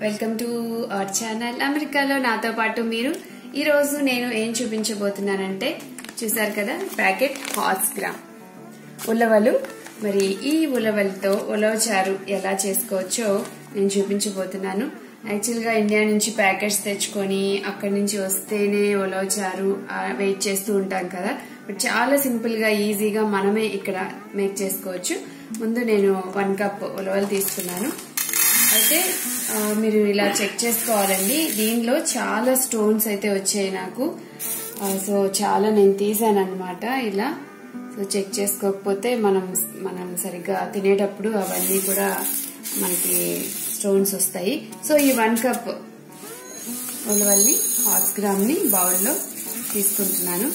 welcome to our channel అమెరికాలో నాతో పాటు మీరు ఈ రోజు నేను ఏం చూపించబోతున్నానంటే చూసారు కదా ప్యాకెట్ హాట్స్ గ్రామ్ ఉలవలు మరి ఈ ఉలవలతో ఉలవచారు ఎలా చేసుకోవచ్చో నేను చూపించబోతున్నాను యాక్చువల్గా ఇండియా నుంచి ప్యాకెట్స్ తెచ్చుకొని అక్కడి నుంచి వస్తేనే ఉలవచారు ఆ, వెయిట్ చేస్తూ ఉంటాం కదా బట్ చాలా సింపుల్ గా ఈజీగా మనమే ఇక్కడ మేక్ చేసుకోవచ్చు ముందు నేను వన్ కప్ ఉలవలు తీసుకున్నాను అయితే ఆ, మీరు ఇలా చెక్ చేసుకోవాలండి దీనిలో చాలా స్టోన్స్ అయితే వచ్చాయి నాకు ఆ, సో చాలా నేను తీసాను అనమాట ఇలా సో చెక్ చేసుకోకపోతే మనం మనం సరిగ్గా తినేటప్పుడు అవన్నీ కూడా మనకి స్టోన్స్ వస్తాయి సో ఈ వన్ కప్ ఉలవల్ని హాఫ్ గ్రామ్ ని బౌల్లో తీసుకుంటున్నాను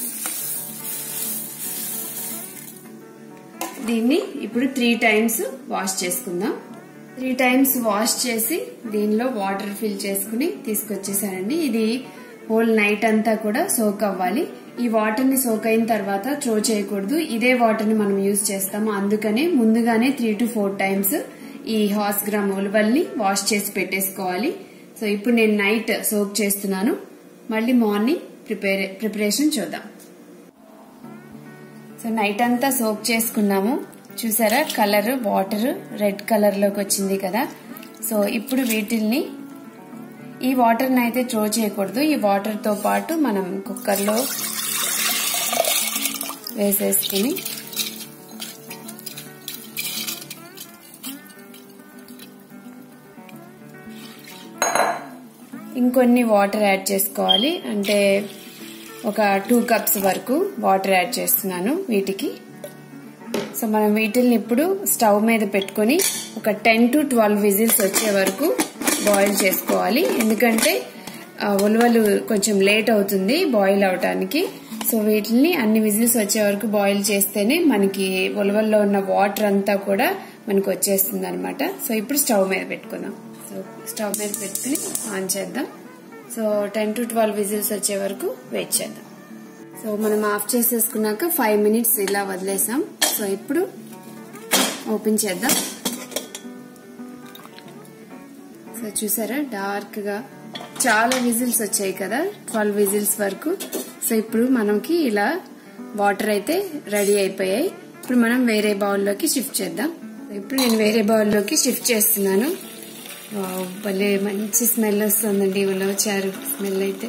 దీన్ని ఇప్పుడు త్రీ టైమ్స్ వాష్ చేసుకుందాం త్రీ టైమ్స్ వాష్ చేసి దీనిలో వాటర్ ఫిల్ చేసుకుని తీసుకొచ్చేసానండి ఇది హోల్ నైట్ అంతా కూడా సోక్ అవ్వాలి ఈ వాటర్ ని సోక్ అయిన తర్వాత త్రో చేయకూడదు ఇదే వాటర్ ని మనం యూజ్ చేస్తాము అందుకనే ముందుగానే త్రీ టు ఫోర్ టైమ్స్ ఈ హాస్ గ్రామ్ ఉలవల్ని వాష్ చేసి పెట్టేసుకోవాలి సో ఇప్పుడు నేను నైట్ సోక్ చేస్తున్నాను మళ్ళీ మార్నింగ్ ప్రిపేర్ ప్రిపరేషన్ చూద్దాం సో నైట్ అంతా సోక్ చేసుకున్నాము చూసారా కలర్ వాటర్ రెడ్ కలర్ లోకి వచ్చింది కదా సో ఇప్పుడు వీటిల్ని ఈ వాటర్ అయితే త్రో చేయకూడదు ఈ వాటర్ తో పాటు మనం కుక్కర్ లో వేసేసుకుని ఇంకొన్ని వాటర్ యాడ్ చేసుకోవాలి అంటే ఒక టూ కప్స్ వరకు వాటర్ యాడ్ చేస్తున్నాను వీటికి సో మనం వీటిల్ని ఇప్పుడు స్టవ్ మీద పెట్టుకొని ఒక టెన్ టు ట్వెల్వ్ విజిల్స్ వచ్చే వరకు బాయిల్ చేసుకోవాలి ఎందుకంటే ఆ, ఉలవలు కొంచెం లేట్ అవుతుంది బాయిల్ అవటానికి సో వీటిని అన్ని విజిల్స్ వచ్చే వరకు బాయిల్ చేస్తేనే మనకి ఉలవల్లో ఉన్న వాటర్ అంతా కూడా మనకు వచ్చేస్తుంది అనమాట సో ఇప్పుడు స్టవ్ మీద పెట్టుకుందాం సో స్టవ్ మీద పెట్టుకుని ఆన్ చేద్దాం so ten to twelve whistles వచ్చే వరకు వెయిట్ చేద్దాం సో మనం ఆఫ్ చేసేసుకున్నాక ఫైవ్ మినిట్స్ ఇలా వదిలేసాం సో ఇప్పుడు ఓపెన్ చేద్దాం సో చూసారా డార్క్ గా చాలా విజిల్స్ వచ్చాయి కదా ట్వెల్వ్ విజిల్స్ వరకు సో ఇప్పుడు మనకి ఇలా వాటర్ అయితే రెడీ అయిపోయాయి ఇప్పుడు మనం వేరే బౌల్లోకి షిఫ్ట్ చేద్దాం ఇప్పుడు నేను వేరే బౌల్లోకి షిఫ్ట్ చేస్తున్నాను వావ్, భలే మంచి స్మెల్ వస్తుందండి ఉలవచారు స్మెల్ అయితే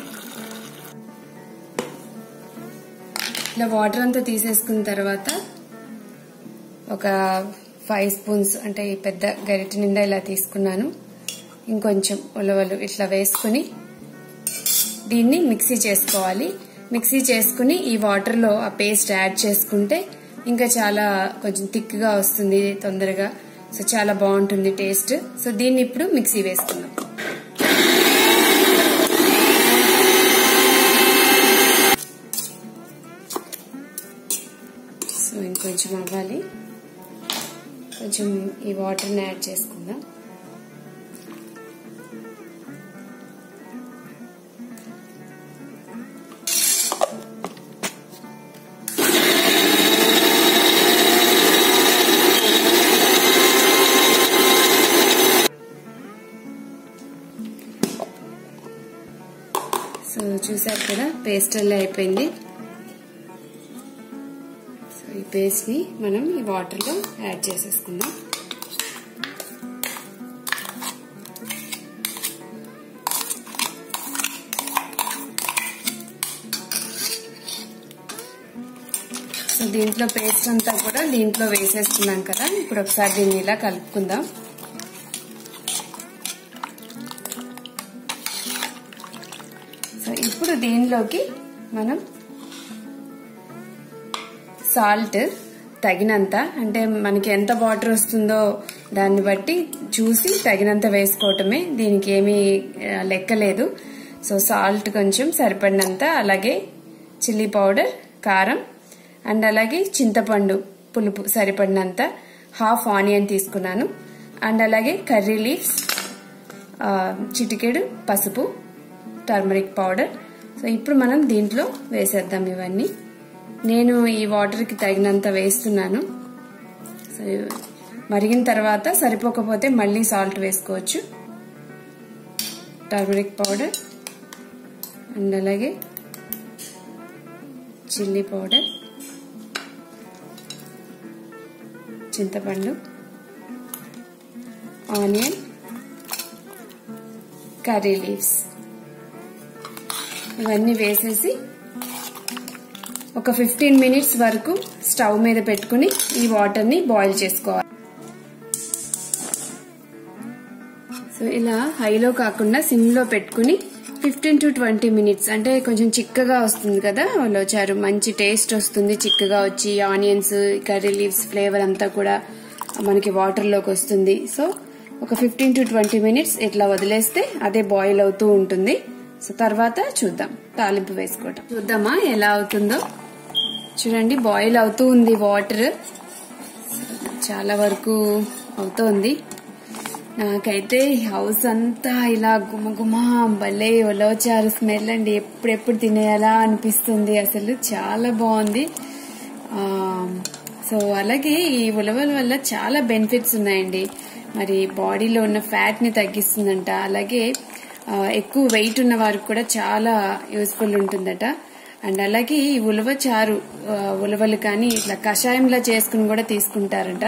ఇలా వాటర్ అంతా తీసేసుకున్న తర్వాత ఒక ఫైవ్ స్పూన్స్ అంటే ఈ పెద్ద గరిటె నిండా ఇలా తీసుకున్నాను ఇంకొంచెం ఉలవలు ఇట్లా వేసుకుని దీన్ని మిక్సీ చేసుకోవాలి మిక్సీ చేసుకుని ఈ వాటర్లో ఆ పేస్ట్ యాడ్ చేసుకుంటే ఇంకా చాలా కొంచెం థిక్గా వస్తుంది తొందరగా సో చాలా బాగుంటుంది టేస్ట్ సో దీన్ని ఇప్పుడు మిక్సీ వేసుకుందాం సో ఇంకొంచెం అవ్వాలి కొంచెం ఈ వాటర్ని యాడ్ చేసుకుందాం సో చూసారు కదా పేస్ట్ అలా అయిపోయింది సో ఈ పేస్ట్ ని మనం ఈ వాటర్ లో యాడ్ చేసేసుకుందాం సో దీంట్లో పేస్ట్ అంతా కూడా దీంట్లో వేసేసుకున్నాం కదా ఇప్పుడు ఒకసారి దీన్ని ఇలా కలుపుకుందాం సో ఇప్పుడు దీనిలోకి మనం సాల్ట్ తగినంత అంటే మనకి ఎంత వాటర్ వస్తుందో దాన్ని బట్టి చూసి తగినంత వేసుకోవటమే దీనికి ఏమీ ఆ, లెక్క లేదు సో సాల్ట్ కొంచెం సరిపడినంత అలాగే చిల్లీ పౌడర్ కారం అండ్ అలాగే చింతపండు పులుపు సరిపడినంత హాఫ్ ఆనియన్ తీసుకున్నాను అండ్ అలాగే కర్రీ లీవ్స్ ఆ, చిటికెడు పసుపు టర్మరిక్ పౌడర్ సో ఇప్పుడు మనం దీంట్లో వేసేద్దాం ఇవన్నీ నేను ఈ వాటర్కి తగినంత వేస్తున్నాను సో మరిగిన తర్వాత సరిపోకపోతే మళ్ళీ సాల్ట్ వేసుకోవచ్చు టర్మరిక్ పౌడర్ అండ్ అలాగే చిల్లీ పౌడర్ చింతపండు ఆనియన్ కర్రీ లీవ్స్ ఇవన్నీ వేసేసి ఒక ఫిఫ్టీన్ మినిట్స్ వరకు స్టవ్ మీద పెట్టుకుని ఈ వాటర్ని బాయిల్ చేసుకోవాలి సో ఇలా హైలో కాకుండా సిమ్లో పెట్టుకుని ఫిఫ్టీన్ టు ట్వంటీ మినిట్స్ అంటే కొంచెం చిక్కగా వస్తుంది కదా వచ్చారు మంచి టేస్ట్ వస్తుంది చిక్కగా వచ్చి ఆనియన్స్ కర్రీ లీవ్స్ ఫ్లేవర్ అంతా కూడా మనకి వాటర్లోకి వస్తుంది సో ఒక ఫిఫ్టీన్ టు ట్వంటీ మినిట్స్ ఇట్లా వదిలేస్తే అదే బాయిల్ అవుతూ ఉంటుంది సో తర్వాత చూద్దాం తాలింపు వేసుకోవటం చూద్దామా ఎలా అవుతుందో చూడండి బాయిల్ అవుతూ ఉంది వాటర్ చాలా వరకు అవుతోంది నాకైతే హౌస్ అంతా ఇలా గుమగుమ భలే ఒలవచారు స్మెల్ అండి ఎప్పుడెప్పుడు తినేయాలా అనిపిస్తుంది అసలు చాలా బాగుంది సో అలాగే ఈ ఉలవల వల్ల చాలా బెనిఫిట్స్ ఉన్నాయండి మరి బాడీలో ఉన్న ఫ్యాట్ ని తగ్గిస్తుందంట అలాగే ఎక్కువ వెయిట్ ఉన్న వారికి కూడా చాలా యూస్ఫుల్ ఉంటుందట అండ్ అలాగే ఈ ఉలవ చారు ఉలవలు కానీ ఇట్లా కషాయంలా చేసుకుని కూడా తీసుకుంటారంట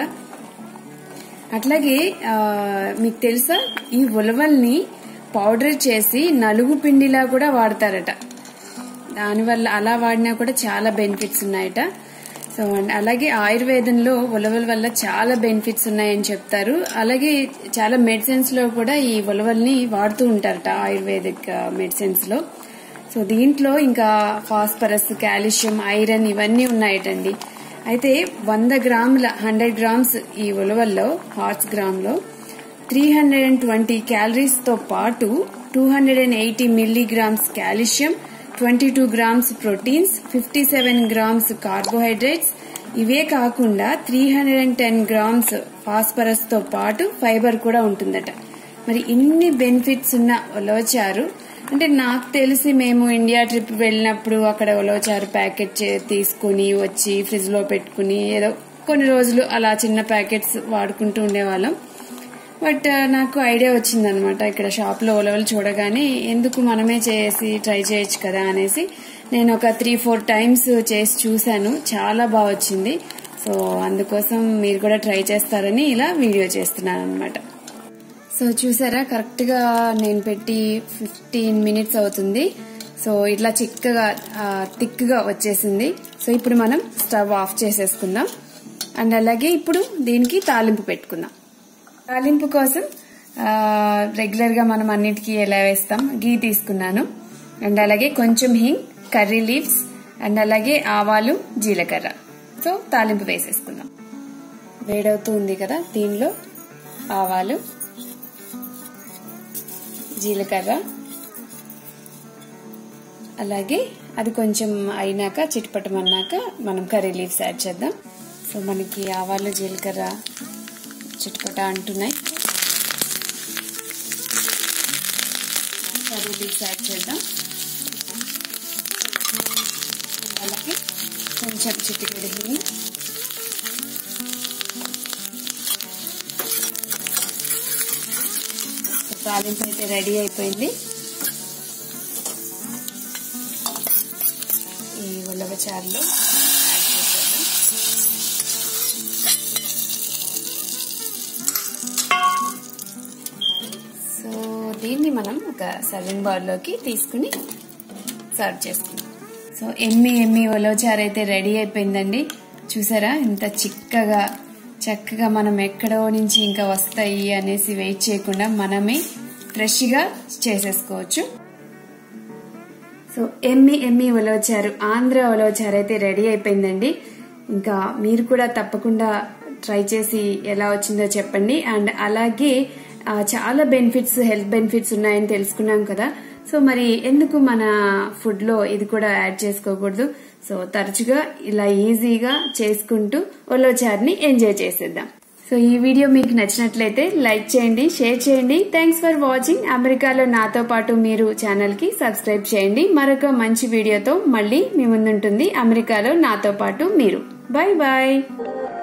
అట్లాగే మీకు తెలుసా ఈ ఉలవల్ని పౌడర్ చేసి నలుగు పిండిలా కూడా వాడతారట దానివల్ల అలా వాడినా కూడా చాలా బెనిఫిట్స్ ఉన్నాయట సో అలాగే ఆయుర్వేదంలో ఉలవల వల్ల చాలా బెనిఫిట్స్ ఉన్నాయని చెప్తారు అలాగే చాలా మెడిసిన్స్ లో కూడా ఈ ఉలవల్ని వాడుతూ ఉంటారట ఆయుర్వేదిక్ మెడిసిన్స్ లో సో దీంట్లో ఇంకా ఫాస్ఫరస్ కాల్షియం ఐరన్ ఇవన్నీ ఉన్నాయటండి అయితే వంద గ్రాముల హండ్రెడ్ గ్రామ్స్ ఈ ఉలవల్లో హార్స్ గ్రామ్ లో three hundred and twenty calories తో పాటు two hundred and eighty milligrams calcium twenty two grams proteins fifty seven grams carbohydrates ఇవే కాకుండా three hundred and ten grams phosphorus తో పాటు ఫైబర్ కూడా ఉంటుందట మరి ఇన్ని బెనిఫిట్స్ ఉన్న ఉలవచారు అంటే నాకు తెలిసి మేము ఇండియా ట్రిప్ వెళ్ళినప్పుడు అక్కడ ఉలవచారు ప్యాకెట్ తీసుకుని వచ్చి ఫ్రిడ్జ్ లో పెట్టుకుని ఏదో కొన్ని రోజులు అలా చిన్న ప్యాకెట్స్ వాడుకుంటూ ఉండేవాళ్ళం బట్ నాకు ఐడియా వచ్చిందనమాట ఇక్కడ షాప్ లో ఉలవలు చూడగానే ఎందుకు మనమే చేసి ట్రై చేయొచ్చు కదా అనేసి నేను ఒక త్రీ ఫోర్ టైమ్స్ చేసి చూశాను చాలా బాగా వచ్చింది సో అందుకోసం మీరు కూడా ట్రై చేస్తారని ఇలా వీడియో చేస్తున్నాను అనమాట సో చూసారా కరెక్ట్ గా నేను పెట్టి ఫిఫ్టీన్ మినిట్స్ అవుతుంది సో ఇట్లా చిక్కగా థిక్ గా వచ్చేసింది సో ఇప్పుడు మనం స్టవ్ ఆఫ్ చేసేసుకుందాం అండ్ అలాగే ఇప్పుడు దీనికి తాలింపు పెట్టుకుందాం తాలింపు కోసం రెగ్యులర్ గా మనం అన్నిటికీ ఎలా వేస్తాం గీ తీసుకున్నాను అండ్ అలాగే కొంచెం హింగ్ కర్రీ లీవ్స్ అండ్ అలాగే ఆవాలు జీలకర్ర సో తాలింపు వేసేసుకుందాం వేడవుతూ ఉంది కదా దీనిలో ఆవాలు జీలకర్ర అలాగే అది కొంచెం అయినాక చిటపటమన్నాక మనం కర్రీ లీవ్స్ యాడ్ చేద్దాం సో మనకి ఆవాలు జీలకర్ర చిటపట అంటున్నాయి కర్రీ లీవ్స్ యాడ్ చేద్దాం అలాగే కొంచెం చిటికెడు హింగ్ తాలింపు అయితే రెడీ అయిపోయింది ఈ ఉలవ చారులో యాడ్ చేసేద్దాం సో దీన్ని మనం ఒక సర్వింగ్ బౌల్లోకి తీసుకుని సర్వ్ చేసుకుందాం సో ఎమ్మి ఎమ్మి ఉలవ చారు అయితే రెడీ అయిపోయిందండి చూసారా ఇంత చిక్కగా చక్కగా మనం ఎక్కడో నుంచి ఇంకా వస్తాయి అనేసి వెయిట్ చేయకుండా మనమే ఫ్రెష్గా చేసేసుకోవచ్చు సో ఎమ్మి ఎమ్మి ఉలవచారు ఆంధ్ర ఉలవచారు అయితే రెడీ అయిపోయిందండి ఇంకా మీరు కూడా తప్పకుండా ట్రై చేసి ఎలా వచ్చిందో చెప్పండి అండ్ అలాగే చాలా బెనిఫిట్స్ హెల్త్ బెనిఫిట్స్ ఉన్నాయని తెలుసుకున్నాం కదా సో మరి ఎందుకు మన ఫుడ్ లో ఇది కూడా యాడ్ చేసుకోకూడదు సో తరచుగా ఇలా ఈజీగా చేసుకుంటూ ఉలవచారుని ఎంజాయ్ చేసేద్దాం సో ఈ వీడియో మీకు నచ్చినట్లయితే లైక్ చేయండి షేర్ చేయండి థ్యాంక్స్ ఫర్ వాచింగ్ అమెరికాలో నాతో పాటు మీరు ఛానల్ కి సబ్స్క్రైబ్ చేయండి మరొక మంచి వీడియోతో మళ్ళీ మీ ముందుంటుంది అమెరికాలో నాతో పాటు మీరు బాయ్ బాయ్